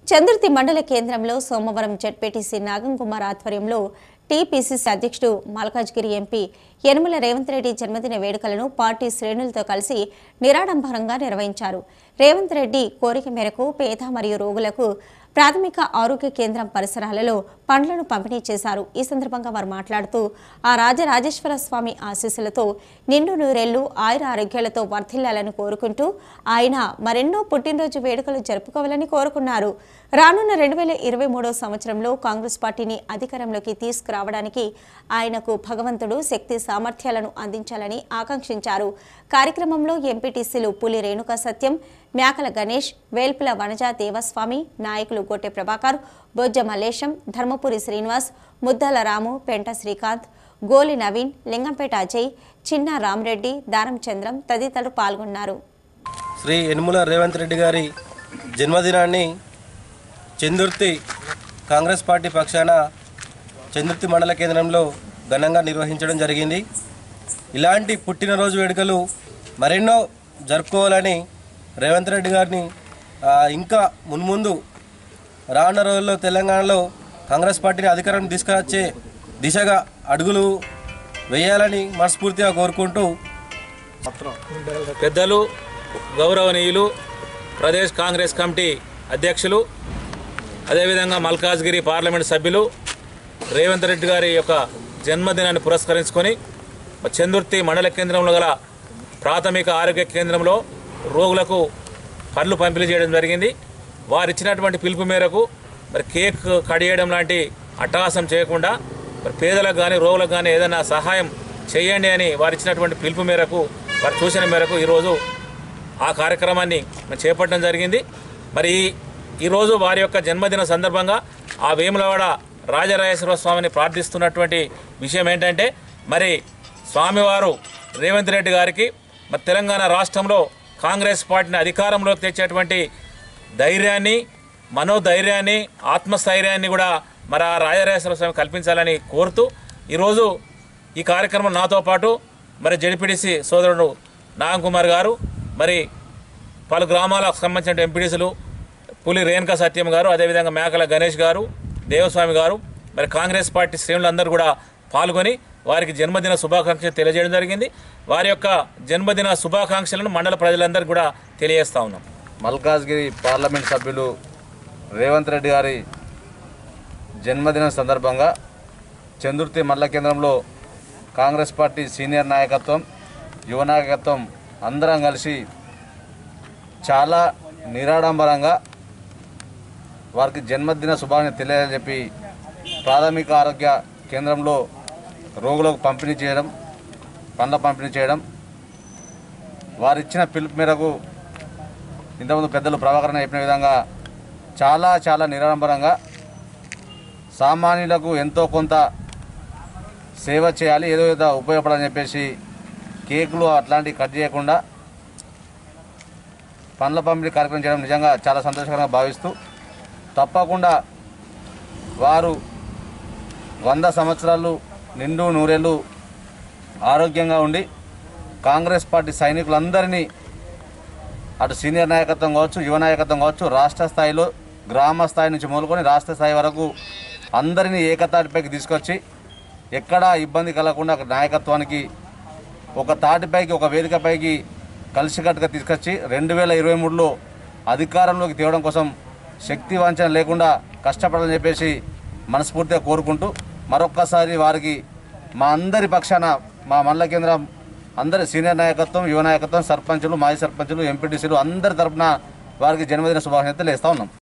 చంద్రుతి మండల కేంద్రంలో సోమవారం జడ్పీటీసీ నాగం కుమార్ ఆధ్వర్యంలో టీపీసీసీ అధ్యక్షుడు మల్కాజ్గిరి ఎంపీ యనుమల రేవంత్ రెడ్డి జన్మదిన వేడుకలను పార్టీ శ్రేణులతో కలిసి నిరాడంబరంగా నిర్వహించారు రేవంత్ రెడ్డి కోరిక మేరకు పేద మరియు రోగులకు ప్రాథమిక ఆరోగ్య కేంద్రం పరిసరాలలో పండ్లను పంపిణీ చేశారు ఈ సందర్భంగా వారు మాట్లాడుతూ ఆ రాజరాజేశ్వర స్వామి ఆశీస్సులతో నిండు నూరేళ్లు ఆయుర ఆరోగ్యాలతో వర్ధిల్లాలని కోరుకుంటూ ఆయన మరెన్నో పుట్టినరోజు వేడుకలు జరుపుకోవాలని కోరుకున్నారు రానున్న రెండు వేల ఇరవై మూడో సంవత్సరంలో కాంగ్రెస్ పార్టీని అధికారంలోకి తీసుకురావడానికి ఆయనకు భగవంతుడు శక్తి సామర్థ్యాలను అందించాలని ఆకాంక్షించారు కార్యక్రమంలో ఎంపీటీసీలు పులి రేణుకా సత్యం మ్యాకల గణేష్ వేల్పుల వనజా దేవస్వామి నాయకులు గొట్టె ప్రభాకర్ బొజ్జ మల్లేశం ధర్మపురి శ్రీనివాస్ ముద్దాల రాము పెంట శ్రీకాంత్ గోలి నవీన్ లింగంపేట అజయ్ చిన్న రామరెడ్డి దారం చంద్రం తదితరులు పాల్గొన్నారు శ్రీ యనుమల రేవంత్ రెడ్డి గారి జన్మదినాన్ని చందుర్తి కాంగ్రెస్ పార్టీ పక్షాన చందుర్తి మండల కేంద్రంలో ఘనంగా నిర్వహించడం జరిగింది ఇలాంటి పుట్టినరోజు వేడుకలు మరెన్నో జరుపుకోవాలని రేవంత్ రెడ్డి గారిని ఆ, ఇంకా మున్ముందు రానున్న రోజుల్లో తెలంగాణలో కాంగ్రెస్ పార్టీని అధికారం తీసుకొచ్చే దిశగా అడుగులు వేయాలని మనస్ఫూర్తిగా కోరుకుంటూ పెద్దలు గౌరవనీయులు ప్రదేశ్ కాంగ్రెస్ కమిటీ అధ్యక్షులు అదేవిధంగా మల్కాజ్గిరి పార్లమెంట్ సభ్యులు రేవంత్ రెడ్డి గారి యొక్క జన్మదినాన్ని పురస్కరించుకొని చందుర్తి మండల కేంద్రంలో గల ప్రాథమిక ఆరోగ్య కేంద్రంలో రోగులకు పళ్ళు పంపిణీ చేయడం జరిగింది వారు ఇచ్చినటువంటి పిలుపు మేరకు మరి కేక్ కడియడం లాంటి అట్టహాసం చేయకుండా మరి పేదలకు కానీ రోగులకు కానీ ఏదైనా సహాయం చేయండి అని వారు ఇచ్చినటువంటి పిలుపు మేరకు వారి సూచన మేరకు ఈరోజు ఆ కార్యక్రమాన్ని మేము చేపట్టడం జరిగింది మరి ఈ- ఈరోజు వారి యొక్క జన్మదిన సందర్భంగా ఆ వేములవాడ రాజరాజేశ్వర స్వామిని ప్రార్థిస్తున్నటువంటి విషయం ఏంటంటే మరి స్వామివారు రేవంత్ రెడ్డి గారికి మరి తెలంగాణ రాష్ట్రంలో కాంగ్రెస్ పార్టీని అధికారంలోకి తెచ్చేటువంటి ధైర్యాన్ని మనోధైర్యాన్ని ఆత్మస్థైర్యాన్ని కూడా మరి ఆ రాజరాజేశ్వర స్వామి కల్పించాలని కోరుతూ ఈరోజు ఈ కార్యక్రమం నాతో పాటు మరి జడిపిడిసి సోదరుడు నాగం కుమార్ గారు మరి పలు గ్రామాలకు సంబంధించిన ఎంపీడీసీలు పులి రేణుకా సత్యం గారు అదేవిధంగా మేకల గణేష్ గారు దేవస్వామి గారు మరి కాంగ్రెస్ పార్టీ శ్రేణులందరూ కూడా పాల్గొని వారికి జన్మదిన శుభాకాంక్షలు తెలియజేయడం జరిగింది వారి యొక్క జన్మదిన శుభాకాంక్షలను మండల ప్రజలందరికీ కూడా తెలియజేస్తా ఉన్నాం మల్కాజ్గిరి పార్లమెంట్ సభ్యులు రేవంత్ రెడ్డి గారి జన్మదినం సందర్భంగా చందుర్తి మండల కేంద్రంలో కాంగ్రెస్ పార్టీ సీనియర్ నాయకత్వం యువ నాయకత్వం అందరం కలిసి చాలా నిరాడంబరంగా వారికి జన్మదిన శుభాకాంక్షలు తెలియాలని చెప్పి ప్రాథమిక ఆరోగ్య కేంద్రంలో రోగులకు పంపిణీ చేయడం పండ్ల పంపిణీ చేయడం వారిచ్చిన పిలుపు మేరకు ఇంతకుముందు పెద్దలు ప్రభాకరణ చెప్పిన విధంగా చాలా చాలా నిరాడంబరంగా సామాన్యులకు ఎంతో కొంత సేవ చేయాలి ఏదో ఏదో ఉపయోగపడాలని చెప్పేసి కేకులు అట్లాంటివి కట్ చేయకుండా పండ్ల పంపిణీ కార్యక్రమం చేయడం నిజంగా చాలా సంతోషకరంగా భావిస్తూ తప్పకుండా వారు వంద సంవత్సరాలు నిండు నూరేళ్ళు ఆరోగ్యంగా ఉండి కాంగ్రెస్ పార్టీ సైనికులందరినీ అటు సీనియర్ నాయకత్వం కావచ్చు యువ నాయకత్వం కావచ్చు రాష్ట్ర స్థాయిలో గ్రామ స్థాయి నుంచి మొదలుకొని రాష్ట్ర స్థాయి వరకు అందరినీ ఏకతాటిపైకి తీసుకొచ్చి ఎక్కడా ఇబ్బంది కలగకుండా ఒక నాయకత్వానికి ఒక తాటిపైకి ఒక వేదికపైకి కలిసికట్టుగా తీసుకొచ్చి రెండు వేల ఇరవై మూడులో అధికారంలోకి తేవడం కోసం శక్తి వంచన లేకుండా కష్టపడాలని చెప్పేసి మనస్ఫూర్తిగా కోరుకుంటూ మరొక్కసారి వారికి మా అందరి పక్షాన మా మండల కేంద్రం అందరి సీనియర్ నాయకత్వం యువ నాయకత్వం సర్పంచులు మాజీ సర్పంచులు ఎంపీటీసీలు అందరి తరపున వారికి జన్మదిన శుభాకాంక్షలు తెలియజేస్తా ఉన్నాం